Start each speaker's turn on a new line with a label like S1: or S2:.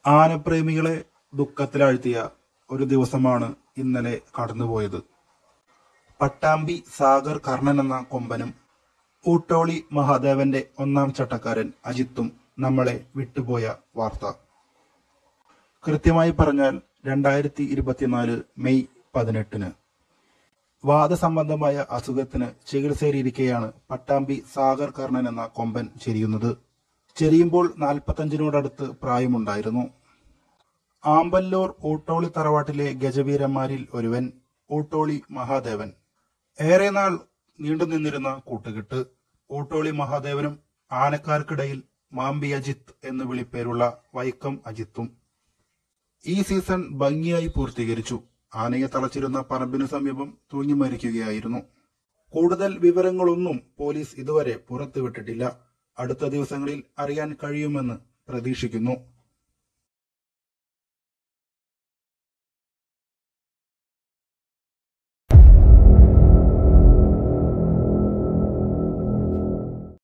S1: ആനപ്രേമികളെ ദുഃഖത്തിലാഴ്ത്തിയ ഒരു ദിവസമാണ് ഇന്നലെ കടന്നുപോയത് പട്ടാമ്പി സാഗർ കർണൻ എന്ന കൊമ്പനും ഊട്ടോളി മഹാദേവന്റെ ഒന്നാം ചട്ടക്കാരൻ അജിത്തും നമ്മളെ വിട്ടുപോയ വാർത്ത കൃത്യമായി പറഞ്ഞാൽ രണ്ടായിരത്തി ഇരുപത്തിനാല് മെയ് പതിനെട്ടിന് വാദസംബന്ധമായ അസുഖത്തിന് ചികിത്സയിലിരിക്കെയാണ് പട്ടാമ്പി സാഗർ കർണൻ എന്ന കൊമ്പൻ ചെരിയുന്നത് ചെരിയുമ്പോൾ നാൽപ്പത്തഞ്ചിനോടടുത്ത് പ്രായമുണ്ടായിരുന്നു ആമ്പല്ലൂർ ഊട്ടോളി തറവാട്ടിലെ ഗജവീരന്മാരിൽ ഒരുവൻ ഊട്ടോളി മഹാദേവൻ ഏറെ നാൾ നീണ്ടുനിന്നിരുന്ന കൂട്ടുകെട്ട് ഊട്ടോളി മഹാദേവനും ആനക്കാർക്കിടയിൽ മാമ്പി അജിത്ത് എന്ന് വിളിപ്പേരുള്ള വൈക്കം അജിത്തും ഈ സീസൺ ഭംഗിയായി പൂർത്തീകരിച്ചു ആനയെ തളച്ചിരുന്ന പറമ്പിനു സമീപം തൂങ്ങി മരിക്കുകയായിരുന്നു കൂടുതൽ വിവരങ്ങളൊന്നും പോലീസ് ഇതുവരെ പുറത്തുവിട്ടിട്ടില്ല അടുത്ത ദിവസങ്ങളിൽ അറിയാൻ കഴിയുമെന്ന് പ്രതീക്ഷിക്കുന്നു